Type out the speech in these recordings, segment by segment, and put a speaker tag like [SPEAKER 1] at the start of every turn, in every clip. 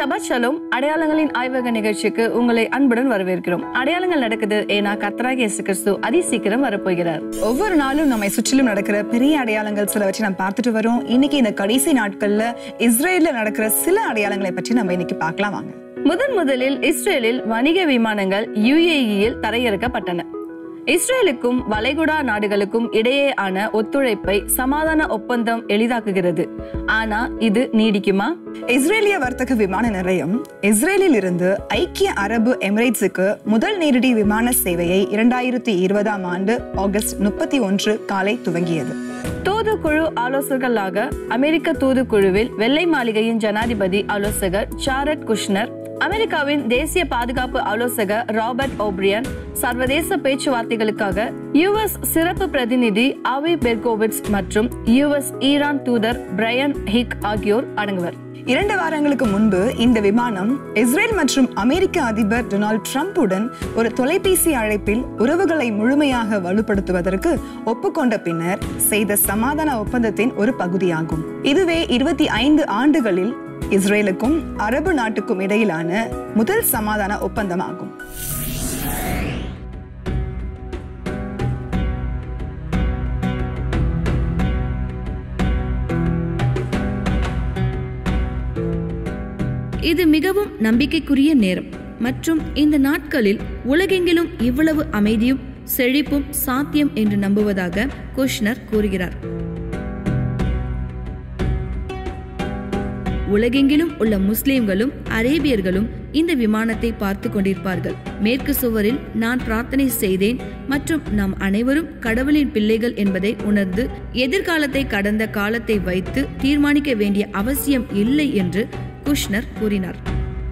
[SPEAKER 1] ஷபத் shalom அடையாளங்களின் ஆய்வக நிகழ்ச்சிக்கு உங்களை அன்புடன் வரவேற்கிறோம் அடையாளங்கள் நடக்குது ஏன்னா கத்தராக இயேசு கிறிஸ்து அதி சீக்கிரம் வரப்போகிறார்
[SPEAKER 2] ஒவ்வொரு நாளும் நம்மை சுற்றிலும் நடக்கிற பெரிய அடையாளங்கள் சிலவற்றை நம்ம பார்த்துட்டு வரோம் இன்னைக்கு இந்த கடைசி நாட்கள்ல இஸ்ரேல்ல நடக்கிற சில அடையாளங்களை பற்றி நம்ம இன்னைக்கு பார்க்கலாம் வாங்க
[SPEAKER 1] முதன் முதலில் இஸ்ரேலில் வணிக விமானங்கள் யுஏஇயில் தரையிறக்கப்பட்டன இஸ்ரேலுக்கும் வளைகுடா நாடுகளுக்கும் இடையேயான ஒத்துழைப்பை சமாதான ஒப்பந்தம் எளிதாக்குகிறது ஆனா இது நீடிக்குமா
[SPEAKER 2] இஸ்ரேலிய வர்த்தக விமான நிலையம் இஸ்ரேலில் இருந்து ஐக்கிய அரபு எமிரேட்ஸுக்கு முதல் நேரடி விமான சேவையை இரண்டாயிரத்தி இருபதாம் ஆண்டு ஆகஸ்ட் முப்பத்தி ஒன்று காலை துவங்கியது
[SPEAKER 1] தூதுக்குழு ஆலோசகர்களாக அமெரிக்க தூதுக்குழுவில் வெள்ளை மாளிகையின் ஜனாதிபதி ஆலோசகர் சாரட் குஷ்னர் அமெரிக்காவின் தேசிய பாதுகாப்பு ஆலோசகர் ராபர்ட் ஓப்ரியன் சர்வதேச பேச்சுவார்த்தைகளுக்காக யுஎஸ் சிறப்பு பிரதிநிதி ஆவி பெர்கோவிட்ஸ் மற்றும் யுஎஸ் ஈரான் தூதர் பிரையன் ஹிக் ஆகியோர் அடங்குவர்
[SPEAKER 2] இரண்டு வாரங்களுக்கு முன்பு இந்த விமானம் இஸ்ரேல் மற்றும் அமெரிக்க அதிபர் டொனால்ட் ட்ரம்புடன் ஒரு தொலைபேசி அழைப்பில் உறவுகளை முழுமையாக வலுப்படுத்துவதற்கு ஒப்புக்கொண்ட பின்னர் செய்த சமாதான ஒப்பந்தத்தின் ஒரு பகுதியாகும் இதுவே இருபத்தி ஐந்து ஆண்டுகளில் இஸ்ரேலுக்கும் அரபு நாட்டுக்கும் இடையிலான முதல் சமாதான ஒப்பந்தமாகும்
[SPEAKER 3] இது மிகவும் நம்பிக்கைக்குரிய நேரம் மற்றும் இந்த நாட்களில் உலகெங்கிலும் இவ்வளவு அமைதியும் செழிப்பும் சாத்தியம் என்று நம்புவதாக குஷ்னர் கூறுகிறார் உலகெங்கிலும் உள்ள முஸ்லிம்களும் அரேபியர்களும் இந்த விமானத்தை பார்த்து கொண்டிருப்பார்கள் மேற்கு சுவரில் நான் பிரார்த்தனை செய்தேன் மற்றும் நாம் அனைவரும் கடவுளின் பிள்ளைகள் என்பதை உணர்ந்து எதிர்காலத்தை கடந்த காலத்தை வைத்து தீர்மானிக்க வேண்டிய அவசியம் இல்லை என்று குஷ்னர் கூறினார்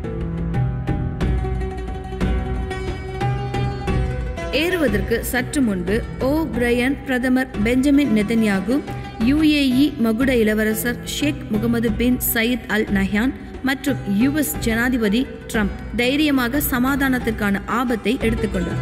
[SPEAKER 3] ஏறுவதற்கு சற்று முன்பு ஓ பிரையன் பிரதமர் பெஞ்சமின் நெதன்யாகு யுஏஇ மகுட இளவரசர் Sheikh Mohammed bin Zayed Al Nahyan மற்றும் யுஎஸ் ஜனாதிபதி ட்ரம்ப் தைரியமாக சமாதானத்திற்கான ஆபத்தை எடுத்துக்கொண்டார்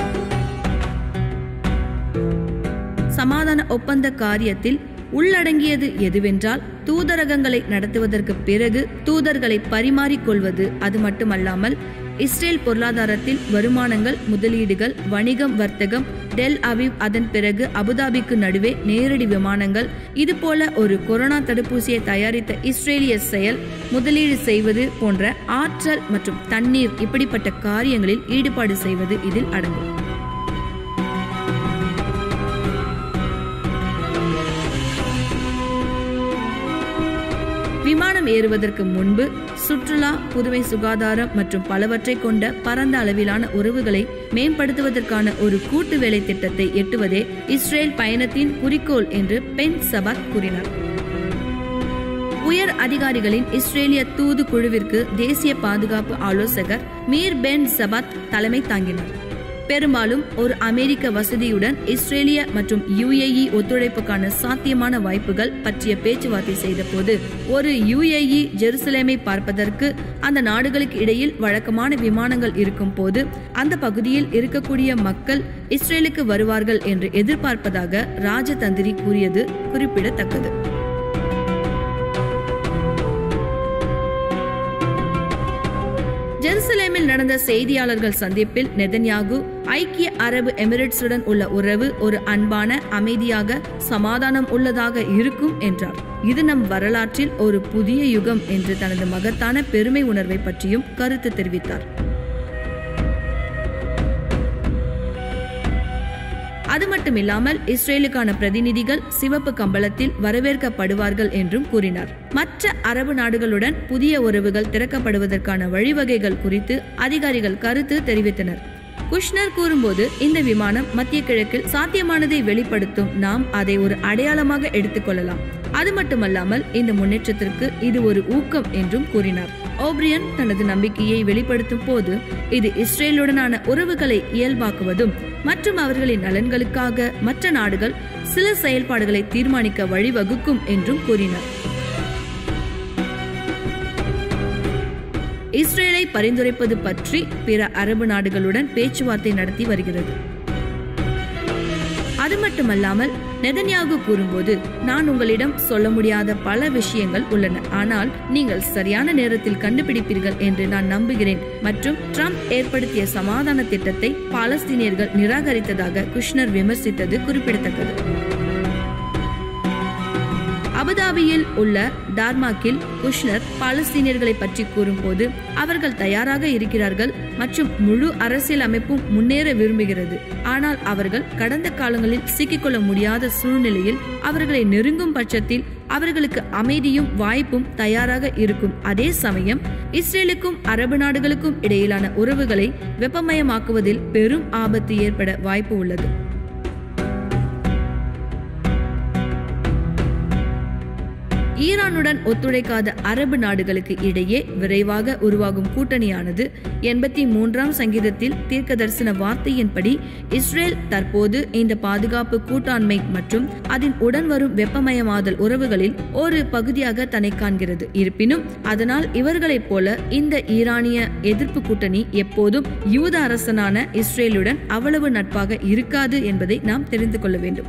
[SPEAKER 3] சமாதான ஒப்பந்த காரியத்தில் உள்ளடங்கியது எதுவென்றால் தூதரகங்களை நடத்துவதற்கு பிறகு தூதர்களை பரிமாறிக்கொள்வது அது மட்டுமல்லாமல் இஸ்ரேல் பொருளாதாரத்தில் வருமானங்கள் முதலீடுகள் வணிகம் வர்த்தகம் டெல் அவிவ் அதன் பிறகு அபுதாபிக்கு நடுவே நேரடி விமானங்கள் இதுபோல ஒரு கொரோனா தடுப்பூசியை தயாரித்த இஸ்ரேலிய செயல் முதலீடு செய்வது போன்ற ஆற்றல் மற்றும் தண்ணீர் இப்படிப்பட்ட காரியங்களில் ஈடுபாடு செய்வது இதில் அடங்கும் விமானம் ஏறுவதற்கு முன்பு சுற்றுலா புதுமை சுகாதாரம் மற்றும் பலவற்றை கொண்ட பரந்த அளவிலான உறவுகளை மேம்படுத்துவதற்கான ஒரு கூட்டு வேலை திட்டத்தை எட்டுவதே இஸ்ரேல் பயணத்தின் குறிக்கோள் என்று பென் சபாத் கூறினார் உயர் அதிகாரிகளின் இஸ்ரேலிய தூது குழுவிற்கு தேசிய பாதுகாப்பு ஆலோசகர் மீர் பென் சபாத் தலைமை தாங்கினார் பெரும்பாலும் ஒரு அமெரிக்க வசதியுடன் இஸ்ரேலிய மற்றும் யுஏஇ ஒத்துழைப்புக்கான சாத்தியமான வாய்ப்புகள் பற்றிய பேச்சுவார்த்தை செய்தபோது ஒரு யுஏஇ ஜெருசலேமை பார்ப்பதற்கு அந்த நாடுகளுக்கு இடையில் வழக்கமான விமானங்கள் இருக்கும் போது அந்த பகுதியில் இருக்கக்கூடிய மக்கள் இஸ்ரேலுக்கு வருவார்கள் என்று எதிர்பார்ப்பதாக ராஜதந்திரி கூறியது குறிப்பிடத்தக்கது ஜெருசலேமில் நடந்த செய்தியாளர்கள் சந்திப்பில் நெதன்யாகு ஐக்கிய அரபு எமிரேட்ஸுடன் உள்ள உறவு ஒரு அன்பான அமைதியாக சமாதானம் உள்ளதாக இருக்கும் என்றார் இது நம் வரலாற்றில் ஒரு புதிய யுகம் என்று தனது மகத்தான பெருமை உணர்வை பற்றியும் கருத்து தெரிவித்தார் அது மட்டுமில்லாமல் இஸ்ரேலுக்கான பிரதிநிதிகள் சிவப்பு கம்பளத்தில் வரவேற்கப்படுவார்கள் என்றும் கூறினார் மற்ற அரபு நாடுகளுடன் புதிய உறவுகள் திறக்கப்படுவதற்கான வழிவகைகள் குறித்து அதிகாரிகள் கருத்து தெரிவித்தனர் குஷ்னர் கூறும்போது இந்த விமானம் மத்திய கிழக்கில் சாத்தியமானதை வெளிப்படுத்தும் நாம் அதை ஒரு அடையாளமாக எடுத்துக்கொள்ளலாம் அது மட்டுமல்லாமல் இந்த முன்னேற்றத்திற்கு இது ஒரு ஊக்கம் என்றும் கூறினார் ஓப்ரியன் தனது நம்பிக்கையை வெளிப்படுத்தும் போது இது இஸ்ரேலுடனான உறவுகளை இயல்பாக்குவதும் மற்றும் அவர்களின் நலன்களுக்காக மற்ற நாடுகள் சில செயல்பாடுகளை தீர்மானிக்க வழிவகுக்கும் என்றும் கூறினார் இஸ்ரேலை பரிந்துரைப்பது பற்றி பிற அரபு நாடுகளுடன் பேச்சுவார்த்தை நடத்தி வருகிறது அது மட்டுமல்லாமல் நெதன்யாகு கூறும்போது நான் உங்களிடம் சொல்ல முடியாத பல விஷயங்கள் உள்ளன ஆனால் நீங்கள் சரியான நேரத்தில் கண்டுபிடிப்பீர்கள் என்று நான் நம்புகிறேன் மற்றும் ட்ரம்ப் ஏற்படுத்திய சமாதான திட்டத்தை பாலஸ்தீனியர்கள் நிராகரித்ததாக குஷ்னர் விமர்சித்தது குறிப்பிடத்தக்கது அபுதாபியில் உள்ள டார்மாக்கில் குஷ்னர் பாலஸ்தீனியர்களை பற்றி கூறும்போது அவர்கள் தயாராக இருக்கிறார்கள் மற்றும் முழு அரசியல் அமைப்பும் முன்னேற விரும்புகிறது ஆனால் அவர்கள் கடந்த காலங்களில் சிக்கிக்கொள்ள முடியாத சூழ்நிலையில் அவர்களை நெருங்கும் பட்சத்தில் அவர்களுக்கு அமைதியும் வாய்ப்பும் தயாராக இருக்கும் அதே சமயம் இஸ்ரேலுக்கும் அரபு நாடுகளுக்கும் இடையிலான உறவுகளை வெப்பமயமாக்குவதில் பெரும் ஆபத்து ஏற்பட வாய்ப்பு உள்ளது ஈரானுடன் ஒத்துழைக்காத அரபு நாடுகளுக்கு இடையே விரைவாக உருவாகும் கூட்டணியானது எண்பத்தி மூன்றாம் சங்கீதத்தில் தீர்க்க தரிசன வார்த்தையின்படி இஸ்ரேல் தற்போது இந்த பாதுகாப்பு கூட்டாண்மை மற்றும் அதன் உடன் வரும் வெப்பமயமாதல் உறவுகளில் ஒரு பகுதியாக தன்னை காண்கிறது இருப்பினும் அதனால் இவர்களைப் போல இந்த ஈரானிய எதிர்ப்பு கூட்டணி எப்போதும் யூத அரசனான இஸ்ரேலுடன் அவ்வளவு நட்பாக இருக்காது என்பதை நாம் தெரிந்து கொள்ள வேண்டும்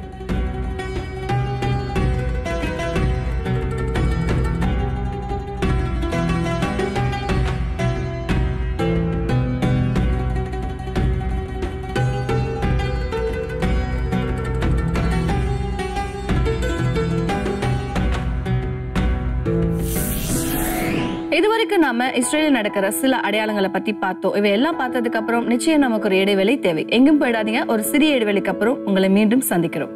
[SPEAKER 1] இதுவரைக்கும் நாம இஸ்ரேலில் நடக்கிற சில அடையாளங்களை பத்தி பார்த்தோம் இவை எல்லாம் பார்த்ததுக்கு அப்புறம் நிச்சயம் நமக்கு ஒரு இடைவெளி தேவை எங்கும் போயிடாதீங்க ஒரு சிறிய இடைவெளிக்கு அப்புறம் உங்களை மீண்டும் சந்திக்கிறோம்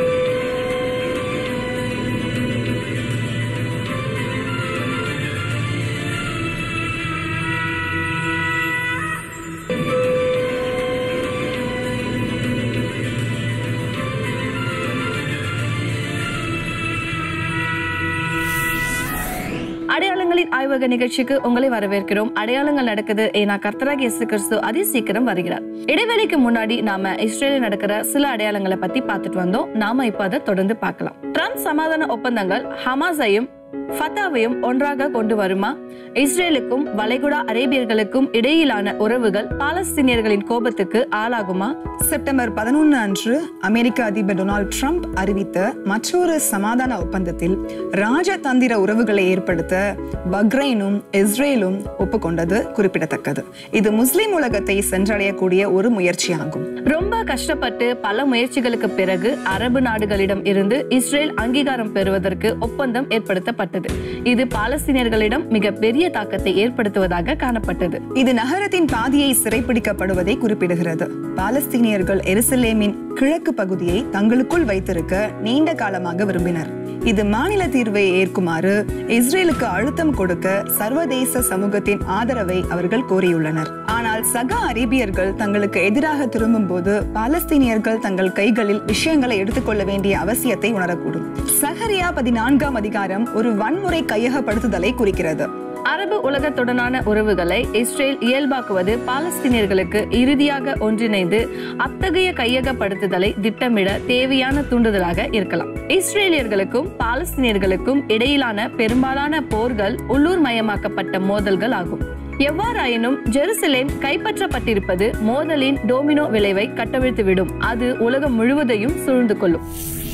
[SPEAKER 1] அடையாளங்களின் ஆய்வக நிகழ்ச்சிக்கு உங்களை வரவேற்கிறோம் அடையாளங்கள் நடக்குது ஏன்னா கர்த்தராக இயேசு கிறிஸ்து அதி சீக்கிரம் வருகிறார் இடைவெளிக்கு முன்னாடி நாம இஸ்ரேலில் நடக்கிற சில அடையாளங்களை பத்தி பார்த்துட்டு வந்தோம் நாம இப்ப அதை தொடர்ந்து பார்க்கலாம் ட்ரம்ப் சமாதான ஒப்பந்தங்கள் ஹமாஸையும் ஃபத்தாவையும் ஒன்றாக கொண்டு வருமா இஸ்ரேலுக்கும் வளைகுடா அரேபியர்களுக்கும் இடையிலான உறவுகள் பாலஸ்தீனியர்களின் கோபத்துக்கு ஆளாகுமா
[SPEAKER 2] செப்டம்பர் பதினொன்று அன்று அமெரிக்க அதிபர் டொனால்ட் ட்ரம்ப் அறிவித்த மற்றொரு சமாதான ஒப்பந்தத்தில் ராஜதந்திர உறவுகளை ஏற்படுத்த பக்ரைனும் இஸ்ரேலும் ஒப்புக்கொண்டது குறிப்பிடத்தக்கது இது முஸ்லிம் உலகத்தை சென்றடையக்கூடிய ஒரு முயற்சியாகும்
[SPEAKER 1] ரொம்ப கஷ்டப்பட்டு பல முயற்சிகளுக்கு பிறகு அரபு நாடுகளிடம் இருந்து இஸ்ரேல் அங்கீகாரம் பெறுவதற்கு ஒப்பந்தம் ஏற்படுத்தப்பட்டது இது பாலஸ்தீனியர்களிடம் மிக பெரிய தாக்கத்தை ஏற்படுத்துவதாக காணப்பட்டது
[SPEAKER 2] இது நகரத்தின் பாதியை சிறைப்பிடிக்கப்படுவதை குறிப்பிடுகிறது பாலஸ்தீனியர்கள் எருசலேமின் கிழக்கு பகுதியை தங்களுக்குள் வைத்திருக்க நீண்ட காலமாக விரும்பினர் இது மாநில தீர்வை ஏற்குமாறு இஸ்ரேலுக்கு அழுத்தம் கொடுக்க சர்வதேச சமூகத்தின் ஆதரவை அவர்கள் கோரியுள்ளனர் ஆனால் சக அரேபியர்கள் தங்களுக்கு எதிராக திரும்பும்போது பாலஸ்தீனியர்கள் தங்கள் கைகளில் விஷயங்களை எடுத்துக்கொள்ள வேண்டிய அவசியத்தை உணரக்கூடும் சஹரியா பதினான்காம் அதிகாரம் ஒரு வன்முறை கையகப்படுத்துதலை குறிக்கிறது
[SPEAKER 1] அரபு உலகத்துடனான உறவுகளை இஸ்ரேல் இயல்பாக்குவது பாலஸ்தீனியர்களுக்கு இறுதியாக ஒன்றிணைந்து அத்தகைய கையகப்படுத்துதலை திட்டமிட தேவையான தூண்டுதலாக இருக்கலாம் இஸ்ரேலியர்களுக்கும் பாலஸ்தீனியர்களுக்கும் இடையிலான பெரும்பாலான போர்கள் உள்ளூர் மயமாக்கப்பட்ட மோதல்கள் ஆகும் எவ்வாறாயினும் ஜெருசலேம் கைப்பற்றப்பட்டிருப்பது மோதலின் டோமினோ விளைவை கட்டவிழ்த்துவிடும் அது உலகம் முழுவதையும் சூழ்ந்து கொள்ளும்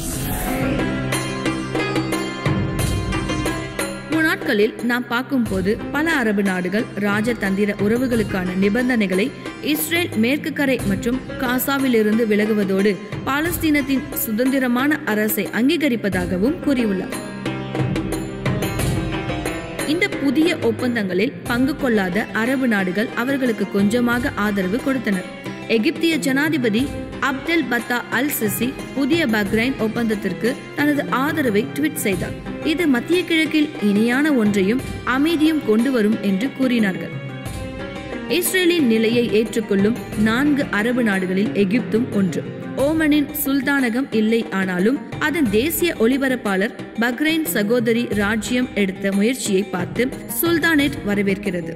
[SPEAKER 3] நாட்களில் நாம் பார்க்கும்போது பல அரபு நாடுகள் ராஜதந்திர உறவுகளுக்கான நிபந்தனைகளை இஸ்ரேல் மேற்கு கரை மற்றும் காசாவிலிருந்து விலகுவதோடு பாலஸ்தீனத்தின் சுதந்திரமான அரசை அங்கீகரிப்பதாகவும் கூறியுள்ளார் இந்த புதிய ஒப்பந்தங்களில் பங்கு கொள்ளாத அரபு நாடுகள் அவர்களுக்கு கொஞ்சமாக ஆதரவு கொடுத்தனர் எகிப்திய ஜனாதிபதி அப்தெல் பத்தா அல் சிசி புதிய பக்ரைன் ஒப்பந்தத்திற்கு தனது ஆதரவை ட்வீட் செய்தார் இது மத்திய கிழக்கில் இணையான ஒன்றையும் அமைதியும் கொண்டு வரும் என்று கூறினார்கள் இஸ்ரேலின் நிலையை ஏற்றுக்கொள்ளும் நான்கு அரபு நாடுகளில் எகிப்தும் ஒன்று ஓமனின் சுல்தானகம் இல்லை ஆனாலும் அதன் தேசிய ஒளிபரப்பாளர் பக்ரைன் சகோதரி ராஜ்யம் எடுத்த முயற்சியை பார்த்து சுல்தானேட் வரவேற்கிறது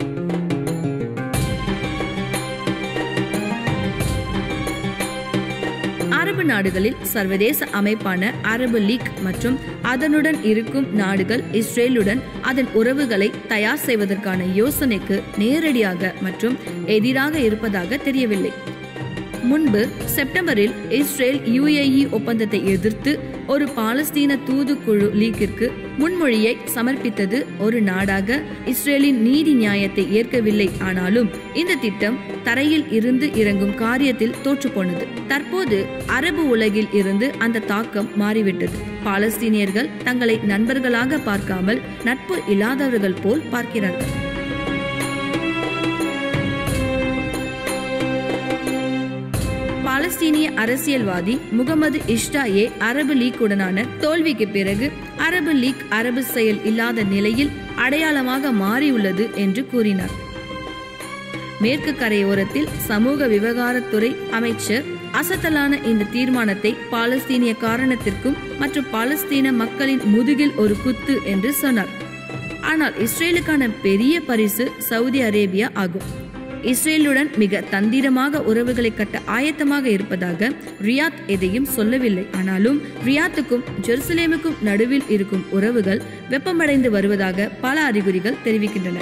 [SPEAKER 3] அரபு நாடுகளில் சர்வதேச அமைப்பான அரபு லீக் மற்றும் அதனுடன் இருக்கும் நாடுகள் இஸ்ரேலுடன் அதன் உறவுகளை தயார் செய்வதற்கான யோசனைக்கு நேரடியாக மற்றும் எதிராக இருப்பதாக தெரியவில்லை முன்பு செப்டம்பரில் இஸ்ரேல் யுஏஇ ஒப்பந்தத்தை எதிர்த்து ஒரு பாலஸ்தீன தூதுக்குழு லீக்கிற்கு முன்மொழியை சமர்ப்பித்தது ஒரு நாடாக இஸ்ரேலின் நீதி நியாயத்தை ஏற்கவில்லை ஆனாலும் இந்த திட்டம் தரையில் இருந்து இறங்கும் காரியத்தில் தோற்றுப்போனது தற்போது அரபு உலகில் இருந்து அந்த தாக்கம் மாறிவிட்டது பாலஸ்தீனியர்கள் தங்களை நண்பர்களாக பார்க்காமல் நட்பு இல்லாதவர்கள் போல் பார்க்கிறார்கள் பாலஸ்தீனிய அரசியல்வாதி முகமது இஷ்டாயே அரபு லீக்குடனான தோல்விக்கு பிறகு அரபு லீக் அரபு செயல் இல்லாத நிலையில் அடையாளமாக மாறியுள்ளது என்று கூறினார் மேற்கு கரையோரத்தில் சமூக விவகாரத்துறை அமைச்சர் அசத்தலான இந்த தீர்மானத்தை பாலஸ்தீனிய காரணத்திற்கும் மற்றும் பாலஸ்தீன மக்களின் முதுகில் ஒரு குத்து என்று சொன்னார் ஆனால் இஸ்ரேலுக்கான பெரிய பரிசு சவுதி அரேபியா ஆகும் இஸ்ரேலுடன் மிக தந்திரமாக உறவுகளை கட்ட ஆயத்தமாக இருப்பதாக ரியாத் எதையும் சொல்லவில்லை ஆனாலும் ரியாத்துக்கும் ஜெருசலேமுக்கும் நடுவில் இருக்கும் உறவுகள் வெப்பமடைந்து வருவதாக பல அறிகுறிகள் தெரிவிக்கின்றன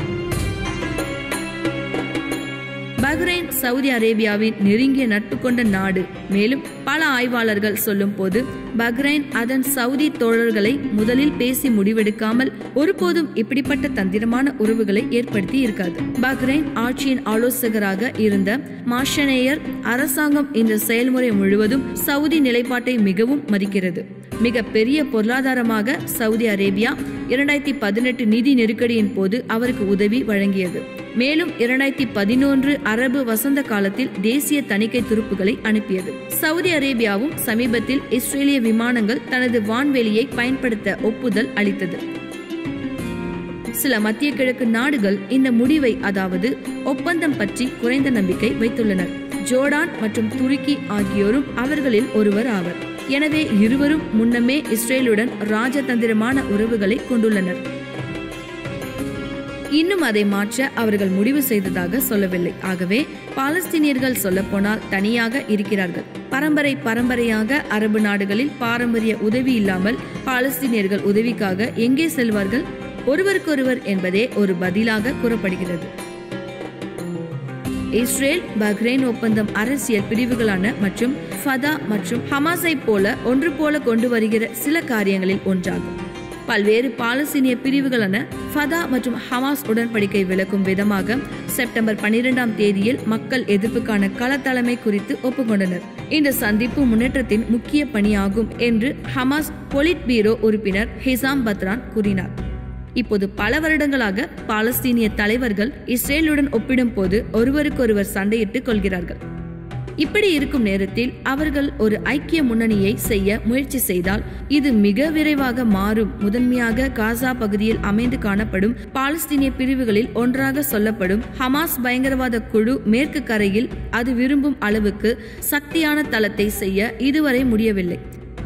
[SPEAKER 3] பஹ்ரைன் சவுதி அரேபியாவின் நெருங்கிய நட்பு கொண்ட நாடு மேலும் பல ஆய்வாளர்கள் சொல்லும் போது பஹ்ரைன் அதன் சவுதி தோழர்களை முதலில் பேசி முடிவெடுக்காமல் ஒருபோதும் இப்படிப்பட்ட தந்திரமான உறவுகளை ஏற்படுத்தி இருக்காது பஹ்ரைன் ஆட்சியின் ஆலோசகராக இருந்த மாஷனேயர் அரசாங்கம் இந்த செயல்முறை முழுவதும் சவுதி நிலைப்பாட்டை மிகவும் மதிக்கிறது மிக பெரிய பொருளாதாரமாக சவுதி அரேபியா இரண்டாயிரத்தி பதினெட்டு நிதி நெருக்கடியின் போது அவருக்கு உதவி வழங்கியது மேலும் இரண்டாயிரத்தி பதினொன்று அரபு வசந்த காலத்தில் தேசிய தணிக்கை துருப்புகளை அனுப்பியது சவுதி அரேபியாவும் சமீபத்தில் இஸ்ரேலிய விமானங்கள் தனது வான்வெளியை பயன்படுத்த ஒப்புதல் அளித்தது சில மத்திய கிழக்கு நாடுகள் இந்த முடிவை அதாவது ஒப்பந்தம் பற்றி குறைந்த நம்பிக்கை வைத்துள்ளனர் ஜோர்டான் மற்றும் துருக்கி ஆகியோரும் அவர்களில் ஒருவர் ஆவர் எனவே இருவரும் முன்னமே இஸ்ரேலுடன் ராஜதந்திரமான உறவுகளை கொண்டுள்ளனர் இன்னும் அதை மாற்ற அவர்கள் முடிவு செய்ததாக சொல்லவில்லை ஆகவே பாலஸ்தீனியர்கள் சொல்லப்போனால் தனியாக இருக்கிறார்கள் பரம்பரை பரம்பரையாக அரபு நாடுகளில் பாரம்பரிய உதவி இல்லாமல் பாலஸ்தீனியர்கள் உதவிக்காக எங்கே செல்வார்கள் ஒருவருக்கொருவர் என்பதே ஒரு பதிலாக கூறப்படுகிறது இஸ்ரேல் பஹ்ரைன் ஒப்பந்தம் அரசியல் பிரிவுகளான மற்றும் ஃபதா மற்றும் ஹமாஸை போல ஒன்று போல கொண்டு வருகிற சில காரியங்களில் ஒன்றாகும் பல்வேறு பாலஸ்தீனிய பிரிவுகளான ஃபதா மற்றும் ஹமாஸ் உடன்படிக்கை விளக்கும் விதமாக செப்டம்பர் பனிரெண்டாம் தேதியில் மக்கள் எதிர்ப்புக்கான களத்தலைமை குறித்து ஒப்புக்கொண்டனர் இந்த சந்திப்பு முன்னேற்றத்தின் முக்கிய பணியாகும் என்று ஹமாஸ் பொலிட் பீரோ உறுப்பினர் ஹிசாம் பத்ரான் கூறினார் இப்போது பல வருடங்களாக பாலஸ்தீனிய தலைவர்கள் இஸ்ரேலுடன் ஒப்பிடும் போது ஒருவருக்கொருவர் சண்டையிட்டுக் கொள்கிறார்கள் இப்படி இருக்கும் நேரத்தில் அவர்கள் ஒரு ஐக்கிய முன்னணியை செய்ய முயற்சி செய்தால் இது மிக விரைவாக மாறும் முதன்மையாக காசா பகுதியில் அமைந்து காணப்படும் பாலஸ்தீனிய பிரிவுகளில் ஒன்றாக சொல்லப்படும் ஹமாஸ் பயங்கரவாத குழு மேற்கு கரையில் அது விரும்பும் அளவுக்கு சக்தியான தளத்தை செய்ய இதுவரை முடியவில்லை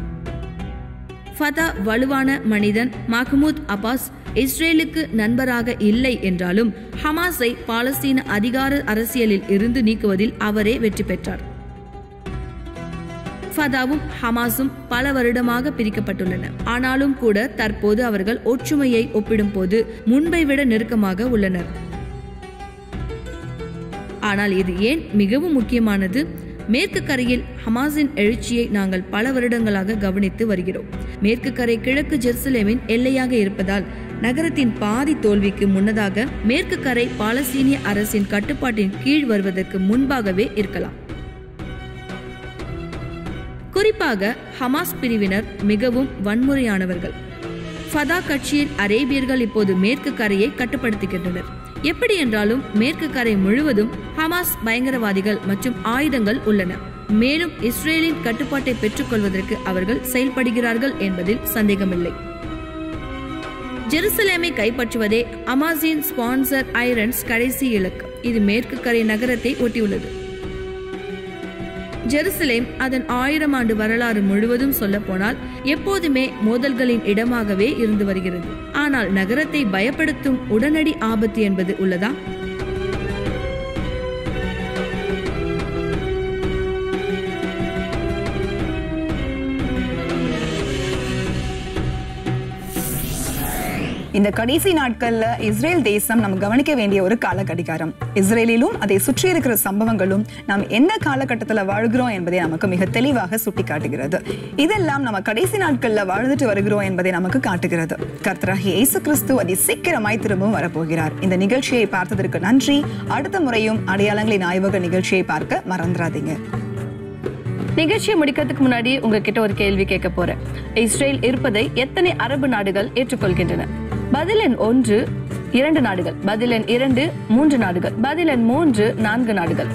[SPEAKER 3] ஃபதா வலுவான மனிதன் மஹ்மூத் அப்பாஸ் இஸ்ரேலுக்கு நண்பராக இல்லை என்றாலும் ஹமாஸை பாலஸ்தீன அதிகார அரசியலில் இருந்து நீக்குவதில் அவரே வெற்றி பெற்றார் ஃபதாவும் ஹமாஸும் பல வருடமாக பிரிக்கப்பட்டுள்ளன ஆனாலும் கூட தற்போது அவர்கள் ஒற்றுமையை ஒப்பிடும்போது முன்பை விட நெருக்கமாக உள்ளனர் ஆனால் இது ஏன் மிகவும் முக்கியமானது மேற்கு கரையில் ஹமாஸின் எழுச்சியை நாங்கள் பல வருடங்களாக கவனித்து வருகிறோம் மேற்கு கரை கிழக்கு ஜெருசலேமின் எல்லையாக இருப்பதால் நகரத்தின் பாதி தோல்விக்கு முன்னதாக மேற்கு கரை பாலஸ்தீனிய அரசின் கட்டுப்பாட்டின் கீழ் வருவதற்கு முன்பாகவே இருக்கலாம் குறிப்பாக ஹமாஸ் பிரிவினர் மிகவும் வன்முறையானவர்கள் ஃபதா கட்சியின் அரேபியர்கள் இப்போது மேற்கு கரையை கட்டுப்படுத்துகின்றனர் எப்படி என்றாலும் மேற்கு கரை முழுவதும் ஹமாஸ் பயங்கரவாதிகள் மற்றும் ஆயுதங்கள் உள்ளன மேலும் இஸ்ரேலின் கட்டுப்பாட்டை பெற்றுக்கொள்வதற்கு அவர்கள் செயல்படுகிறார்கள் என்பதில் சந்தேகமில்லை ஜெருசலேமை கைப்பற்றுவதே அமாசின் ஸ்பான்சர் ஐரன்ஸ் கடைசி இலக்கு இது மேற்கு கரை நகரத்தை ஒட்டியுள்ளது ஜெருசலேம் அதன் ஆயிரம் ஆண்டு வரலாறு முழுவதும் சொல்ல போனால் எப்போதுமே மோதல்களின் இடமாகவே இருந்து வருகிறது ஆனால் நகரத்தை பயப்படுத்தும் உடனடி ஆபத்து என்பது உள்ளதா
[SPEAKER 2] இந்த கடைசி நாட்கள்ல இஸ்ரேல் தேசம் நம்ம கவனிக்க வேண்டிய ஒரு கால கடிகாரம் இஸ்ரேலிலும் அதை சுற்றி இருக்கிற சம்பவங்களும் நாம் எந்த காலகட்டத்துல வாழ்கிறோம் என்பதை நமக்கு மிக தெளிவாக சுட்டி காட்டுகிறது இதெல்லாம் நம்ம கடைசி நாட்கள்ல வாழ்ந்துட்டு வருகிறோம் என்பதை நமக்கு காட்டுகிறது கர்த்தராகி இயேசு கிறிஸ்து அதி சீக்கிரமாய் திரும்பவும் வரப்போகிறார் இந்த நிகழ்ச்சியை பார்த்ததற்கு நன்றி அடுத்த முறையும் அடையாளங்களின் ஆய்வக நிகழ்ச்சியை பார்க்க மறந்துடாதீங்க
[SPEAKER 1] நிகழ்ச்சியை முடிக்கிறதுக்கு முன்னாடி உங்ககிட்ட ஒரு கேள்வி கேட்க போறேன் இஸ்ரேல் இருப்பதை எத்தனை அரபு நாடுகள் ஏற்றுக்கொள்கின்றன பதில் எண் ஒன்று இரண்டு நாடுகள் பதில் எண் இரண்டு மூன்று நாடுகள் பதில் எண் மூன்று நான்கு நாடுகள்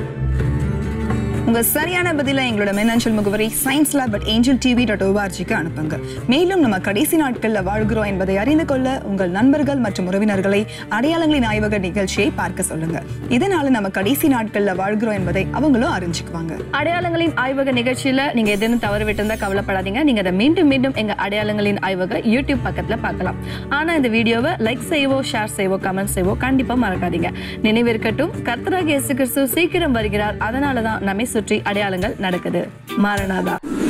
[SPEAKER 2] உங்க சரியான பதில எங்களோட மின்னஞ்சல் முகவரி science lab at Angel TV dot ஓஆர்ஜிக்கு அனுப்புங்க மேலும் நம்ம கடைசி நாட்கள்ல வாழ்கிறோம் என்பதை அறிந்து கொள்ள உங்கள் நண்பர்கள் மற்றும் உறவினர்களை அடையாளங்களின் ஆய்வக நிகழ்ச்சியை பார்க்க சொல்லுங்க இதனால நம்ம கடைசி நாட்கள்ல வாழ்கிறோம் என்பதை அவங்களும் அறிஞ்சுக்குவாங்க
[SPEAKER 1] அடையாளங்களின் ஆய்வக நிகழ்ச்சியில நீங்க எதுன்னு தவறு விட்டிருந்தா கவலைப்படாதீங்க நீங்க அதை மீண்டும் மீண்டும் எங்க அடையாளங்களின் ஆய்வக யூடியூப் பக்கத்துல பார்க்கலாம் ஆனா இந்த வீடியோவை லைக் செய்வோ ஷேர் செய்வோ கமெண்ட் செய்வோ கண்டிப்பா மறக்காதீங்க நினைவிருக்கட்டும் கர்த்தராக இயேசு கிறிஸ்து சீக்கிரம் வருகிறார் அதனாலதான் நம்மை சுற்றி அடையாளங்கள் நடக்குது மாரநாதா